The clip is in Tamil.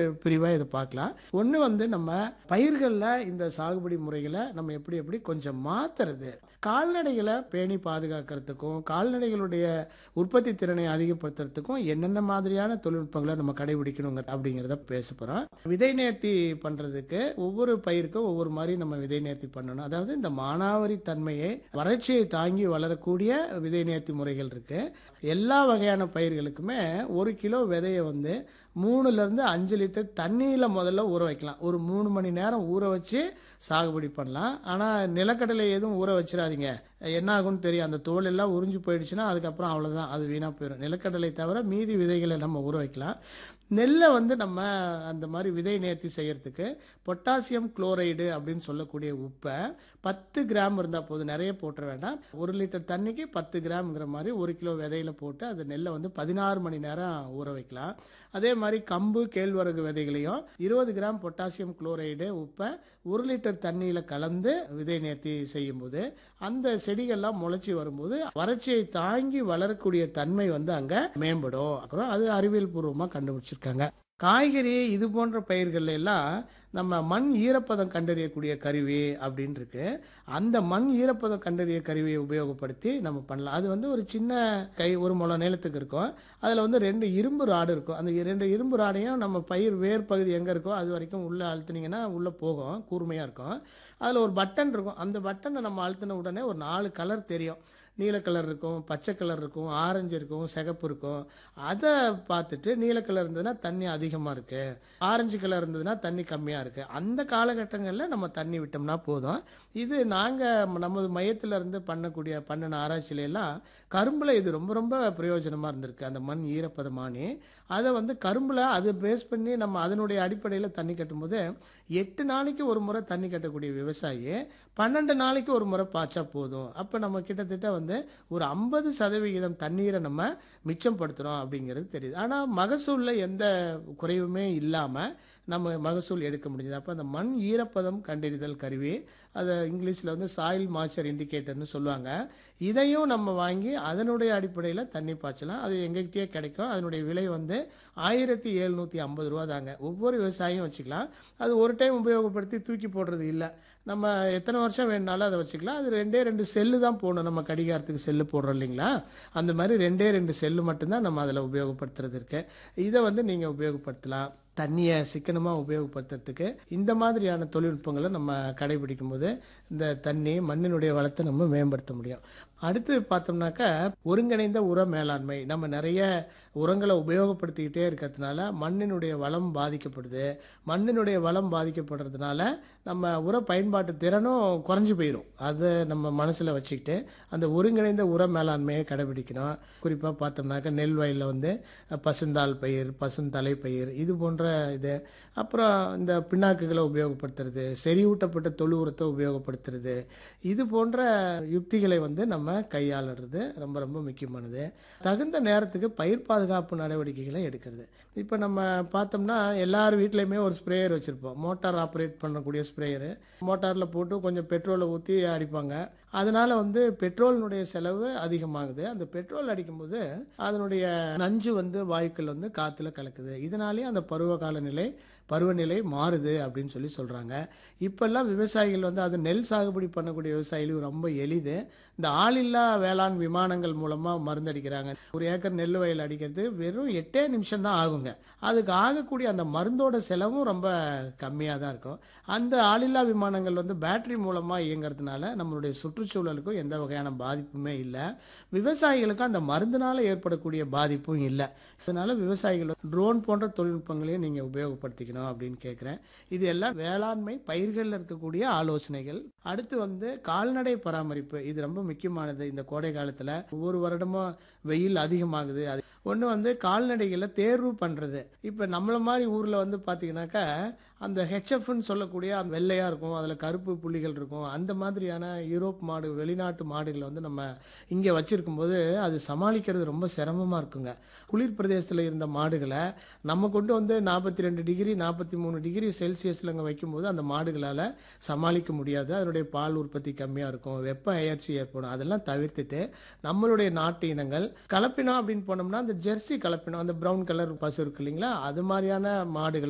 பிரிவாக இதை பார்க்கலாம் ஒன்று வந்து நம்ம பயிர்களில் இந்த சாகுபடி முறைகளை நம்ம எப்படி எப்படி கொஞ்சம் மாத்துறது கால்நடைகளை பேணி பாதுகாக்கிறதுக்கும் கால்நடைகளுடைய உற்பத்தி திறனை அதிகப்படுத்துறதுக்கும் என்னென்ன மாதிரியான தொழில்நுட்பங்களை நம்ம கடைபிடிக்கணுங்க அப்படிங்கிறத பேச போகிறோம் விதை நேர்த்தி பண்ணுறதுக்கு ஒவ்வொரு பயிருக்கும் ஒவ்வொரு மாதிரி நம்ம விதை நேர்த்தி பண்ணணும் அதாவது இந்த மானாவரி தன்மையை வறட்சியை தாங்கி வளரக்கூடிய விதை நேர்த்தி முறைகள் இருக்கு எல்லா வகையான பயிர்களுக்குமே ஒரு கிலோ விதையை வந்து மூணுல இருந்து அஞ்சு லிட்டர் தண்ணியில முதல்ல ஊற வைக்கலாம் ஒரு மூணு மணி நேரம் ஊற வச்சு சாகுபடி பண்ணலாம் ஆனா நிலக்கடலை எதுவும் ஊற வச்சிடாதீங்க என்ன ஆகும்னு தெரியும் அந்த தோல் எல்லாம் உறிஞ்சு போயிடுச்சுன்னா அதுக்கப்புறம் அவ்வளவுதான் அது வீணா போயிடும் நிலக்கடலை தவிர மீதி விதைகளை நம்ம ஊற வைக்கலாம் நெல்லை வந்து நம்ம அந்த மாதிரி விதை நேர்த்தி செய்யறதுக்கு பொட்டாசியம் குளோரைடு அப்படின்னு சொல்லக்கூடிய உப்பை பத்து கிராம் இருந்தால் போதும் நிறைய போட்டுற வேண்டாம் ஒரு லிட்டர் தண்ணிக்கு பத்து கிராம்ங்கிற மாதிரி ஒரு கிலோ விதையில போட்டு அந்த நெல்லை வந்து பதினாறு மணி நேரம் ஊற வைக்கலாம் அதே மாதிரி கம்பு கேழ்வரகு விதைகளையும் இருபது கிராம் பொட்டாசியம் குளோரைடு உப்பை ஒரு லிட்டர் தண்ணியில் கலந்து விதை நேர்த்தி செய்யும்போது அந்த செடிகள்லாம் முளைச்சி வரும்போது வறட்சியை தாங்கி வளரக்கூடிய தன்மை வந்து அங்கே மேம்படும் அப்புறம் அது அறிவியல் பூர்வமாக கண்டுபிடிச்சிருக்காங்க காய்கறி இது போன்ற பயிர்கள் எல்லாம் நம்ம மண் ஈரப்பதம் கண்டறியக்கூடிய கருவி அப்படின்னு இருக்கு அந்த மண் ஈரப்பதம் கண்டறிய கருவியை உபயோகப்படுத்தி நம்ம பண்ணலாம் அது வந்து ஒரு சின்ன கை ஒரு முளம் நீளத்துக்கு இருக்கும் அதில் வந்து ரெண்டு இரும்பு ராடு இருக்கும் அந்த ரெண்டு இரும்பு ராடையும் நம்ம பயிர் வேர் பகுதி எங்கே இருக்கோ அது வரைக்கும் உள்ளே அழுத்துனீங்கன்னா உள்ளே போகும் கூர்மையாக இருக்கும் அதில் ஒரு பட்டன் இருக்கும் அந்த பட்டனை நம்ம அழுத்தின உடனே ஒரு நாலு கலர் தெரியும் நீல கலர் இருக்கும் பச்சை கலர் இருக்கும் ஆரஞ்சு இருக்கும் சிகப்பு இருக்கும் அதை பார்த்துட்டு நீல கலர் இருந்ததுன்னா தண்ணி அதிகமாக இருக்கு ஆரஞ்சு கலர் இருந்ததுன்னா தண்ணி கம்மியாக இருக்கு அந்த காலகட்டங்களில் நம்ம தண்ணி விட்டோம்னா போதும் இது நாங்கள் நமது மையத்தில் இருந்து பண்ணக்கூடிய பண்ணின ஆராய்ச்சியில எல்லாம் கரும்பில் இது ரொம்ப ரொம்ப பிரயோஜனமாக இருந்திருக்கு அந்த மண் ஈரப்பதமானி அதை வந்து கரும்பில் அதை பேஸ் பண்ணி நம்ம அதனுடைய அடிப்படையில் தண்ணி கட்டும்போது எட்டு நாளைக்கு ஒரு முறை தண்ணி கட்டக்கூடிய விவசாயி பன்னெண்டு நாளைக்கு ஒரு முறை பாய்ச்சா போதும் அப்போ நம்ம கிட்டத்தட்ட வந்து ஒரு ஐம்பது சதவிகிதம் தண்ணீரை நம்ம மிச்சப்படுத்துகிறோம் அப்படிங்கிறது தெரியுது ஆனால் மகசூலில் எந்த குறைவுமே இல்லாமல் நம்ம மகசூல் எடுக்க முடியுது அப்போ அந்த மண் ஈரப்பதம் கண்டறிதல் கருவி அதை இங்கிலீஷில் வந்து சாயில் மாய்ச்சர் இண்டிகேட்டர்னு சொல்லுவாங்க இதையும் நம்ம வாங்கி அதனுடைய அடிப்படையில் தண்ணி பாய்ச்சலாம் அது எங்ககிட்டயே கிடைக்கும் அதனுடைய விலை வந்து ஆயிரத்தி எழுநூற்றி ஐம்பது ரூபா தாங்க ஒவ்வொரு விவசாயியும் வச்சுக்கலாம் அது ஒரு டைம் உபயோகப்படுத்தி தூக்கி போடுறது இல்லை நம்ம எத்தனை வருஷம் வேணுனாலும் அதை வச்சுக்கலாம் அது ரெண்டே ரெண்டு செல்லு தான் போடணும் நம்ம கடிகாரத்துக்கு செல்லு போடுறோம் இல்லைங்களா அந்த மாதிரி ரெண்டே ரெண்டு செல்லு மட்டும்தான் நம்ம அதில் உபயோகப்படுத்துறது இருக்கு இதை வந்து நீங்கள் உபயோகப்படுத்தலாம் தண்ணியை சிக்கனமாக உபயோகப்படுத்துறதுக்கு இந்த மாதிரியான தொழில்நுட்பங்களை நம்ம கடைபிடிக்கும் போது இந்த தண்ணி மண்ணினுடைய வளத்தை நம்ம மேம்படுத்த முடியும் அடுத்து பார்த்தோம்னாக்கா ஒருங்கிணைந்த உர மேலாண்மை நம்ம நிறைய உரங்களை உபயோகப்படுத்திக்கிட்டே இருக்கிறதுனால மண்ணினுடைய வளம் பாதிக்கப்படுது மண்ணினுடைய வளம் பாதிக்கப்படுறதுனால நம்ம உர பயன்பாட்டு திறனும் குறைஞ்சு போயிடும் அதை நம்ம மனசில் வச்சுக்கிட்டு அந்த ஒருங்கிணைந்த உர மேலாண்மையை கடைபிடிக்கணும் குறிப்பாக பார்த்தோம்னாக்கா நெல் வயலில் வந்து பசுந்தாள் பயிர் பசுந்தலை பயிர் இது போன்ற இது அப்புறம் இந்த பின்னாக்குகளை உபயோகப்படுத்துறது செறிவூட்டப்பட்ட தொழு உரத்தை உபயோகப்படுத்துறது இது போன்ற யுக்திகளை வந்து நம்ம கையாளுறது ரொம்ப ரொம்ப முக்கியமானது தகுந்த நேரத்துக்கு பயிர் பாதுகாப்பு நடவடிக்கைகளை எடுக்கிறது இப்போ நம்ம பார்த்தோம்னா எல்லார் வீட்லேயுமே ஒரு ஸ்ப்ரேயர் வச்சுருப்போம் மோட்டார் ஆப்ரேட் பண்ணக்கூடிய ஸ்ப்ரேயரு மோட்டாரில் போட்டு கொஞ்சம் பெட்ரோலை ஊற்றி அடிப்பாங்க அதனால வந்து பெட்ரோலினுடைய செலவு அதிகமாகுது அந்த பெட்ரோல் அடிக்கும்போது அதனுடைய நஞ்சு வந்து வாயுக்கள் வந்து காற்றுல கலக்குது இதனாலேயே அந்த பருவ காலநிலை பருவநிலை மாறுது அப்படின்னு சொல்லி சொல்கிறாங்க இப்போல்லாம் விவசாயிகள் வந்து அது நெல் சாகுபடி பண்ணக்கூடிய விவசாயிகளுக்கு ரொம்ப எளிது இந்த ஆளில்லா வேளாண் விமானங்கள் மூலமாக மருந்தடிக்கிறாங்க ஒரு ஏக்கர் நெல் வயல் அடிக்கிறது வெறும் எட்டே நிமிஷம் தான் ஆகுங்க அதுக்கு ஆகக்கூடிய அந்த மருந்தோட செலவும் ரொம்ப கம்மியாக தான் இருக்கும் அந்த ஆளில்லா விமானங்கள் வந்து பேட்டரி மூலமாக இயங்குறதுனால நம்மளுடைய சுற்றுச்சூழலுக்கும் எந்த வகையான பாதிப்புமே இல்லை விவசாயிகளுக்கும் அந்த மருந்தினால ஏற்படக்கூடிய பாதிப்பும் இல்லை அதனால விவசாயிகள் ட்ரோன் போன்ற தொழில்நுட்பங்களையும் நீங்கள் உபயோகப்படுத்திக்கணும் அப்படின்னு கேட்குறேன் இது எல்லாம் வேளாண்மை பயிர்களில் இருக்கக்கூடிய ஆலோசனைகள் அடுத்து வந்து கால்நடை பராமரிப்பு இது ரொம்ப முக்கியமானது இந்த கோடை காலத்தில் ஒவ்வொரு வருடமும் வெயில் அதிகமாகுது அது ஒன்று வந்து கால்நடைகளை தேர்வு பண்ணுறது இப்போ நம்மள மாதிரி ஊரில் வந்து பார்த்தீங்கன்னாக்கா அந்த ஹெச்எஃப்னு சொல்லக்கூடிய அந்த வெள்ளையாக இருக்கும் அதில் கருப்பு புள்ளிகள் இருக்கும் அந்த மாதிரியான யூரோப் மாடு வெளிநாட்டு மாடுகளை வந்து நம்ம இங்கே வச்சிருக்கும் போது அது சமாளிக்கிறது ரொம்ப சிரமமாக இருக்குங்க குளிர் பிரதேசத்தில் இருந்த மாடுகளை நம்ம கொண்டு வந்து நாற்பத்தி ரெண்டு டிகிரி நாற்பத்தி மூணு டிகிரி செல்சியஸில் அங்கே வைக்கும்போது அந்த மாடுகளால் சமாளிக்க முடியாது அதனுடைய பால் உற்பத்தி கம்மியாக இருக்கும் வெப்ப அயற்சி ஏற்படும் அதெல்லாம் தவிர்த்துட்டு நம்மளுடைய நாட்டு இனங்கள் கலப்பினம் அப்படின்னு போனோம்னா அந்த ஜெர்சி கலப்பினம் அந்த ப்ரௌன் கலர் பசு இருக்கு இல்லைங்களா அது மாதிரியான மாடுகள்